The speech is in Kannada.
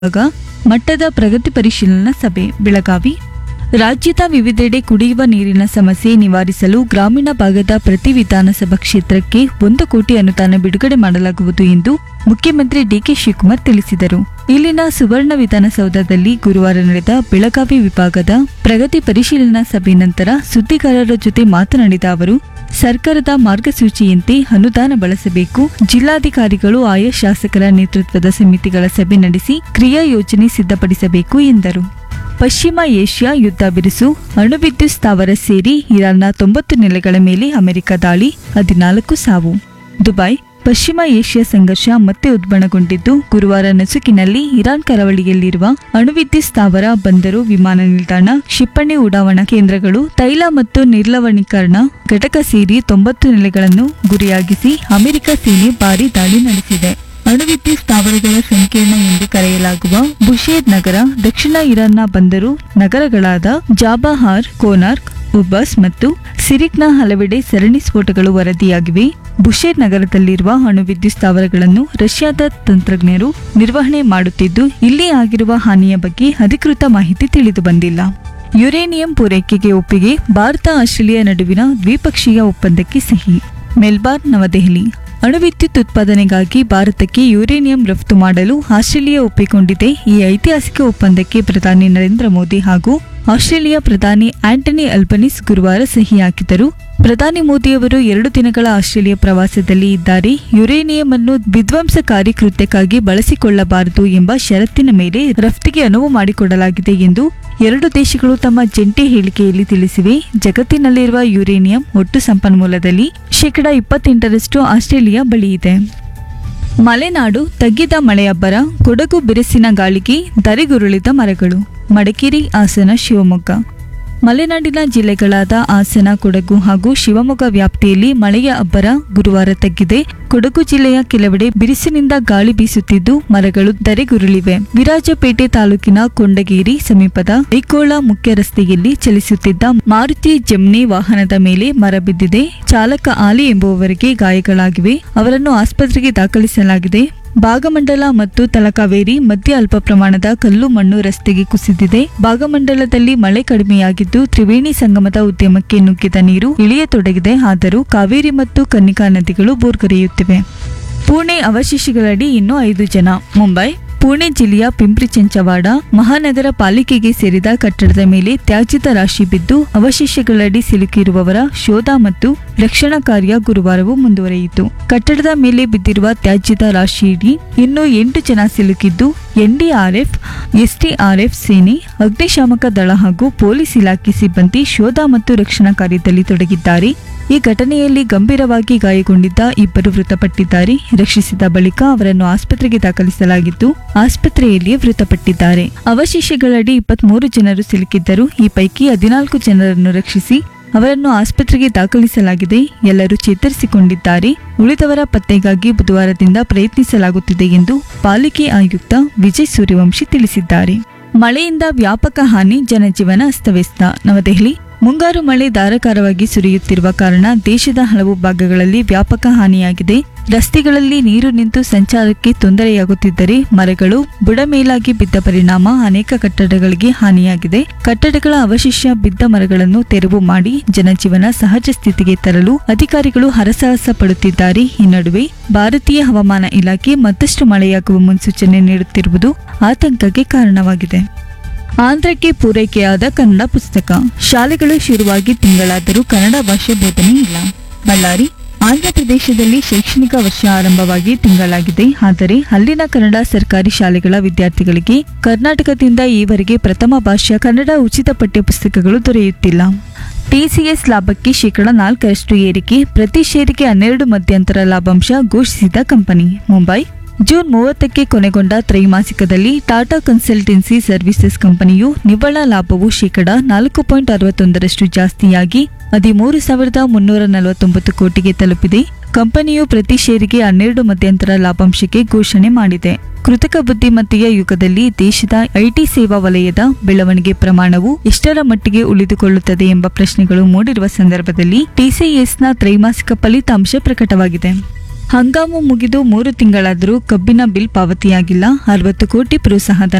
ಆಗ ಮಟ್ಟದ ಪ್ರಗತಿ ಪರಿಶೀಲನಾ ಸಭೆ ಬೆಳಗಾವಿ ರಾಜ್ಯದ ವಿವಿಧೆಡೆ ಕುಡಿಯುವ ನೀರಿನ ಸಮಸ್ಯೆ ನಿವಾರಿಸಲು ಗ್ರಾಮೀಣ ಭಾಗದ ಪ್ರತಿ ವಿಧಾನಸಭಾ ಕ್ಷೇತ್ರಕ್ಕೆ ಒಂದು ಕೋಟಿ ಅನುದಾನ ಬಿಡುಗಡೆ ಮಾಡಲಾಗುವುದು ಎಂದು ಮುಖ್ಯಮಂತ್ರಿ ಡಿಕೆ ಶಿವಕುಮಾರ್ ತಿಳಿಸಿದರು ಇಲ್ಲಿನ ಸುವರ್ಣ ವಿಧಾನಸೌಧದಲ್ಲಿ ಗುರುವಾರ ನಡೆದ ಬೆಳಗಾವಿ ವಿಭಾಗದ ಪ್ರಗತಿ ಪರಿಶೀಲನಾ ಸಭೆ ನಂತರ ಸುದ್ದಿಗಾರರ ಜೊತೆ ಮಾತನಾಡಿದ ಅವರು ಸರ್ಕಾರದ ಮಾರ್ಗಸೂಚಿಯಂತೆ ಅನುದಾನ ಬಳಸಬೇಕು ಜಿಲ್ಲಾಧಿಕಾರಿಗಳು ಆಯಾ ಶಾಸಕರ ನೇತೃತ್ವದ ಸಮಿತಿಗಳ ಸಭೆ ನಡೆಸಿ ಕ್ರಿಯಾ ಯೋಜನೆ ಸಿದ್ಧಪಡಿಸಬೇಕು ಎಂದರು ಪಶ್ಚಿಮ ಏಷ್ಯಾ ಯುದ್ಧ ಬಿರುಸು ಅಣುವಿದ್ಯುತ್ ಸ್ಥಾವರ ಸೇರಿ ಇರಾನ್ನ ತೊಂಬತ್ತು ನೆಲೆಗಳ ಮೇಲೆ ಅಮೆರಿಕ ದಾಳಿ ಹದಿನಾಲ್ಕು ಸಾವು ದುಬೈ ಪಶ್ಚಿಮ ಏಷ್ಯಾ ಸಂಘರ್ಷ ಮತ್ತೆ ಉದ್ಬಣಗೊಂಡಿದ್ದು ಗುರುವಾರ ನಸುಕಿನಲ್ಲಿ ಇರಾನ್ ಕರಾವಳಿಯಲ್ಲಿರುವ ಅಣುವಿದ್ಯುತ್ ಸ್ಥಾವರ ಬಂದರು ವಿಮಾನ ನಿಲ್ದಾಣ ಕ್ಷಿಪಣಿ ಉಡಾವಣಾ ಕೇಂದ್ರಗಳು ತೈಲ ಮತ್ತು ನಿರ್ಲವಣೀಕರಣ ಘಟಕ ಸೇರಿ ತೊಂಬತ್ತು ನೆಲೆಗಳನ್ನು ಗುರಿಯಾಗಿಸಿ ಅಮೆರಿಕ ಸೇನೆ ಭಾರೀ ದಾಳಿ ನಡೆಸಿದೆ ಅಣುವಿದ್ಯುತ್ ಸ್ಥಾವರಗಳ ಸಂಕೀರ್ಣ ಎಂದು ಕರೆಯಲಾಗುವ ಬುಷೇರ್ ನಗರ ದಕ್ಷಿಣ ಇರಾನ್ನ ಬಂದರು ನಗರಗಳಾದ ಜಾಬಾಹಾರ್ ಕೋನಾರ್ಕ್ ಉಬಸ್ ಮತ್ತು ಸಿರಿಕ್ನ ಹಲವೆಡೆ ಸರಣಿ ಸ್ಫೋಟಗಳು ವರದಿಯಾಗಿವೆ ಬುಷೇರ್ ನಗರದಲ್ಲಿರುವ ಅಣುವಿದ್ಯುತ್ ಸ್ಥಾವರಗಳನ್ನು ರಷ್ಯಾದ ತಂತ್ರಜ್ಞರು ನಿರ್ವಹಣೆ ಮಾಡುತ್ತಿದ್ದು ಇಲ್ಲಿ ಆಗಿರುವ ಹಾನಿಯ ಬಗ್ಗೆ ಅಧಿಕೃತ ಮಾಹಿತಿ ತಿಳಿದು ಬಂದಿಲ್ಲ ಯುರೇನಿಯಂ ಪೂರೈಕೆಗೆ ಒಪ್ಪಿಗೆ ಭಾರತ ಆಸ್ಟ್ರೇಲಿಯಾ ನಡುವಿನ ದ್ವಿಪಕ್ಷೀಯ ಒಪ್ಪಂದಕ್ಕೆ ಸಹಿ ಮೆಲ್ಬಾರ್ನ್ ನವದೆಹಲಿ ಅಣುವಿದ್ಯುತ್ ಉತ್ಪಾದನೆಗಾಗಿ ಭಾರತಕ್ಕೆ ಯುರೇನಿಯಂ ರಫ್ತು ಮಾಡಲು ಆಸ್ಟ್ರೇಲಿಯಾ ಒಪ್ಪಿಕೊಂಡಿದೆ ಈ ಐತಿಹಾಸಿಕ ಒಪ್ಪಂದಕ್ಕೆ ಪ್ರಧಾನಿ ನರೇಂದ್ರ ಮೋದಿ ಹಾಗೂ ಆಸ್ಟ್ರೇಲಿಯಾ ಪ್ರಧಾನಿ ಆಂಟನಿ ಅಲ್ಬನಿಸ್ ಗುರುವಾರ ಸಹಿ ಹಾಕಿದರು ಪ್ರಧಾನಿ ಮೋದಿಯವರು ಎರಡು ದಿನಗಳ ಆಸ್ಟ್ರೇಲಿಯಾ ಪ್ರವಾಸದಲ್ಲಿ ಇದ್ದಾರೆ ಯುರೇನಿಯಂ ಅನ್ನು ವಿಧ್ವಂಸಕಾರಿ ಕೃತ್ಯಕ್ಕಾಗಿ ಬಳಸಿಕೊಳ್ಳಬಾರದು ಎಂಬ ಷರತ್ತಿನ ಮೇಲೆ ರಫ್ತಿಗೆ ಅನುವು ಮಾಡಿಕೊಡಲಾಗಿದೆ ಎಂದು ಎರಡು ದೇಶಗಳು ತಮ್ಮ ಜಂಟಿ ಹೇಳಿಕೆಯಲ್ಲಿ ತಿಳಿಸಿವೆ ಜಗತ್ತಿನಲ್ಲಿರುವ ಯುರೇನಿಯಂ ಒಟ್ಟು ಸಂಪನ್ಮೂಲದಲ್ಲಿ ಶೇಕಡ ಇಪ್ಪತ್ತೆಂಟರಷ್ಟು ಆಸ್ಟ್ರೇಲಿಯಾ ಬಳಿ ಇದೆ ಮಲೆನಾಡು ತಗ್ಗಿದ ಮಳೆಯಬ್ಬರ ಕೊಡಗು ಬಿರುಸಿನ ಗಾಳಿಗೆ ಧರೆಗುರುಳಿದ ಮರಗಳು ಮಡಿಕೇರಿ ಹಾಸನ ಶಿವಮೊಗ್ಗ ಮಲೆನಾಡಿನ ಜಿಲ್ಲೆಗಳಾದ ಹಾಸನ ಕೊಡಗು ಹಾಗೂ ಶಿವಮೊಗ್ಗ ವ್ಯಾಪ್ತಿಯಲ್ಲಿ ಮಳೆಯ ಅಬ್ಬರ ಗುರುವಾರ ತಗ್ಗಿದೆ ಕೊಡಗು ಜಿಲ್ಲೆಯ ಕೆಲವೆಡೆ ಬಿರುಸಿನಿಂದ ಗಾಳಿ ಬೀಸುತ್ತಿದ್ದು ಮರಗಳು ಧರೆಗುರುಳಿವೆ ವಿರಾಜಪೇಟೆ ತಾಲೂಕಿನ ಕೊಂಡಗೇರಿ ಸಮೀಪದ ಐಕೋಳ ಮುಖ್ಯ ರಸ್ತೆಯಲ್ಲಿ ಚಲಿಸುತ್ತಿದ್ದ ಮಾರುತಿ ಜಮ್ನಿ ವಾಹನದ ಮೇಲೆ ಮರ ಬಿದ್ದಿದೆ ಚಾಲಕ ಆಲಿ ಎಂಬುವವರಿಗೆ ಗಾಯಗಳಾಗಿವೆ ಅವರನ್ನು ಆಸ್ಪತ್ರೆಗೆ ದಾಖಲಿಸಲಾಗಿದೆ ಭಾಗಮಂಡಲ ಮತ್ತು ತಲಕಾವೇರಿ ಮಧ್ಯ ಅಲ್ಪ ಪ್ರಮಾಣದ ಕಲ್ಲು ಮಣ್ಣು ರಸ್ತೆಗೆ ಕುಸಿದಿದೆ ಭಾಗಮಂಡಲದಲ್ಲಿ ಮಳೆ ಕಡಿಮೆಯಾಗಿದ್ದು ತ್ರಿವೇಣಿ ಸಂಗಮದ ಉದ್ಯಮಕ್ಕೆ ನುಗ್ಗಿದ ನೀರು ಇಳಿಯತೊಡಗಿದೆ ಆದರೂ ಕಾವೇರಿ ಮತ್ತು ಕನ್ನಿಕಾ ನದಿಗಳು ಬೋರ್ಗರೆಯುತ್ತಿವೆ ಪುಣೆ ಅವಶೇಷಗಳಡಿ ಇನ್ನೂ ಐದು ಜನ ಮುಂಬೈ ಪುಣೆ ಜಿಲ್ಲೆಯ ಪಿಂಪ್ರಿ ಚೆಂಚವಾಡ ಮಹಾನಗರ ಪಾಲಿಕೆಗೆ ಸೇರಿದ ಕಟ್ಟಡದ ಮೇಲೆ ತ್ಯಾಜ್ಯದ ರಾಶಿ ಬಿದ್ದು ಅವಶೇಷಗಳಡಿ ಸಿಲುಕಿರುವವರ ಶೋಧ ಮತ್ತು ರಕ್ಷಣಾ ಕಾರ್ಯ ಗುರುವಾರವೂ ಮುಂದುವರಿಯಿತು ಕಟ್ಟಡದ ಮೇಲೆ ಬಿದ್ದಿರುವ ತ್ಯಾಜ್ಯದ ರಾಶಿಯಿಡಿ ಇನ್ನೂ ಎಂಟು ಜನ ಸಿಲುಕಿದ್ದು ಎನ್ಡಿಆರ್ಎಫ್ ಎಸ್ಡಿಆರ್ಎಫ್ ಸೇನೆ ಅಗ್ನಿಶಾಮಕ ದಳ ಹಾಗೂ ಪೊಲೀಸ್ ಇಲಾಖೆ ಸಿಬ್ಬಂದಿ ಶೋಧ ಮತ್ತು ರಕ್ಷಣಾ ಕಾರ್ಯದಲ್ಲಿ ತೊಡಗಿದ್ದಾರೆ ಈ ಘಟನೆಯಲ್ಲಿ ಗಂಭೀರವಾಗಿ ಗಾಯಗೊಂಡಿದ್ದ ಇಬ್ಬರು ಮೃತಪಟ್ಟಿದ್ದಾರೆ ರಕ್ಷಿಸಿದ ಬಳಿಕ ಅವರನ್ನು ಆಸ್ಪತ್ರೆಗೆ ದಾಖಲಿಸಲಾಗಿದ್ದು ಆಸ್ಪತ್ರೆಯಲ್ಲಿಯೇ ಮೃತಪಟ್ಟಿದ್ದಾರೆ ಅವಶೇಷಗಳಡಿ ಇಪ್ಪತ್ಮೂರು ಜನರು ಸಿಲುಕಿದ್ದರು ಈ ಪೈಕಿ ಹದಿನಾಲ್ಕು ಜನರನ್ನು ರಕ್ಷಿಸಿ ಅವರನ್ನು ಆಸ್ಪತ್ರೆಗೆ ದಾಖಲಿಸಲಾಗಿದೆ ಎಲ್ಲರೂ ಚೇತರಿಸಿಕೊಂಡಿದ್ದಾರೆ ಉಳಿದವರ ಪತ್ತೆಗಾಗಿ ಬುಧವಾರದಿಂದ ಪ್ರಯತ್ನಿಸಲಾಗುತ್ತಿದೆ ಎಂದು ಪಾಲಿಕೆ ಆಯುಕ್ತ ವಿಜಯ್ ಸೂರ್ಯವಂಶಿ ತಿಳಿಸಿದ್ದಾರೆ ಮಳೆಯಿಂದ ವ್ಯಾಪಕ ಹಾನಿ ಜನಜೀವನ ಅಸ್ತವ್ಯಸ್ತ ನವದೆಹಲಿ ಮುಂಗಾರು ಮಳೆ ಧಾರಾಕಾರವಾಗಿ ಸುರಿಯುತ್ತಿರುವ ಕಾರಣ ದೇಶದ ಹಲವು ಭಾಗಗಳಲ್ಲಿ ವ್ಯಾಪಕ ಹಾನಿಯಾಗಿದೆ ರಸ್ತೆಗಳಲ್ಲಿ ನೀರು ನಿಂತು ಸಂಚಾರಕ್ಕೆ ತೊಂದರೆಯಾಗುತ್ತಿದ್ದರೆ ಮರಗಳು ಬುಡಮೇಲಾಗಿ ಬಿದ್ದ ಪರಿಣಾಮ ಅನೇಕ ಕಟ್ಟಡಗಳಿಗೆ ಹಾನಿಯಾಗಿದೆ ಕಟ್ಟಡಗಳ ಅವಶೇಷ ಬಿದ್ದ ಮರಗಳನ್ನು ತೆರವು ಮಾಡಿ ಜನಜೀವನ ಸಹಜ ಸ್ಥಿತಿಗೆ ತರಲು ಅಧಿಕಾರಿಗಳು ಹರಸಾಹಸ ಪಡುತ್ತಿದ್ದಾರೆ ಈ ನಡುವೆ ಭಾರತೀಯ ಹವಾಮಾನ ಇಲಾಖೆ ಮತ್ತಷ್ಟು ಮಳೆಯಾಗುವ ಮುನ್ಸೂಚನೆ ನೀಡುತ್ತಿರುವುದು ಆತಂಕಕ್ಕೆ ಕಾರಣವಾಗಿದೆ ಆಂಧ್ರಕ್ಕೆ ಪೂರೈಕೆಯಾದ ಕನ್ನಡ ಪುಸ್ತಕ ಶಾಲೆಗಳು ಶುರುವಾಗಿ ತಿಂಗಳಾದರೂ ಕನ್ನಡ ಭಾಷೆ ಬೋಧನೆ ಇಲ್ಲ ಬಳ್ಳಾರಿ ಆಂಧ್ರಪ್ರದೇಶದಲ್ಲಿ ಶೈಕ್ಷಣಿಕ ವರ್ಷ ಆರಂಭವಾಗಿ ತಿಂಗಳಾಗಿದೆ ಆದರೆ ಅಲ್ಲಿನ ಕನ್ನಡ ಸರ್ಕಾರಿ ಶಾಲೆಗಳ ವಿದ್ಯಾರ್ಥಿಗಳಿಗೆ ಕರ್ನಾಟಕದಿಂದ ಈವರೆಗೆ ಪ್ರಥಮ ಭಾಷೆಯ ಕನ್ನಡ ಉಚಿತ ಪಠ್ಯಪುಸ್ತಕಗಳು ದೊರೆಯುತ್ತಿಲ್ಲ ಟಿಸಿಎಸ್ ಲಾಭಕ್ಕೆ ಶೇಕಡ ನಾಲ್ಕರಷ್ಟು ಏರಿಕೆ ಪ್ರತಿ ಷೇರಿಗೆ ಹನ್ನೆರಡು ಮಧ್ಯಂತರ ಲಾಭಾಂಶ ಘೋಷಿಸಿದ ಕಂಪನಿ ಮುಂಬೈ ಜೂನ್ ಮೂವತ್ತಕ್ಕೆ ಕೊನೆಗೊಂಡ ತ್ರೈಮಾಸಿಕದಲ್ಲಿ ಟಾಟಾ ಕನ್ಸಲ್ಟೆನ್ಸಿ ಸರ್ವಿಸಸ್ ಕಂಪನಿಯು ನಿವ್ವಳ ಲಾಭವು ಶೇಕಡ ನಾಲ್ಕು ಪಾಯಿಂಟ್ ಅರವತ್ತೊಂದರಷ್ಟು ಜಾಸ್ತಿಯಾಗಿ ಹದಿಮೂರು ಸಾವಿರದ ಮುನ್ನೂರ ನಲವತ್ತೊಂಬತ್ತು ಕೋಟಿಗೆ ತಲುಪಿದೆ ಕಂಪನಿಯು ಪ್ರತಿ ಷೇರಿಗೆ ಹನ್ನೆರಡು ಮಧ್ಯಂತರ ಲಾಭಾಂಶಕ್ಕೆ ಘೋಷಣೆ ಮಾಡಿದೆ ಕೃತಕ ಬುದ್ಧಿಮತ್ತೆಯ ಯುಗದಲ್ಲಿ ದೇಶದ ಐಟಿ ಸೇವಾ ವಲಯದ ಬೆಳವಣಿಗೆ ಪ್ರಮಾಣವು ಎಷ್ಟರ ಮಟ್ಟಿಗೆ ಉಳಿದುಕೊಳ್ಳುತ್ತದೆ ಎಂಬ ಪ್ರಶ್ನೆಗಳು ಮೂಡಿರುವ ಸಂದರ್ಭದಲ್ಲಿ ಟಿಸಿಎಸ್ನ ತ್ರೈಮಾಸಿಕ ಫಲಿತಾಂಶ ಪ್ರಕಟವಾಗಿದೆ ಹಂಗಾಮು ಮುಗಿದು ಮೂರು ತಿಂಗಳಾದರೂ ಕಬ್ಬಿನ ಬಿಲ್ ಪಾವತಿಯಾಗಿಲ್ಲ ಅರವತ್ತು ಕೋಟಿ ಪ್ರೋತ್ಸಾಹಧನ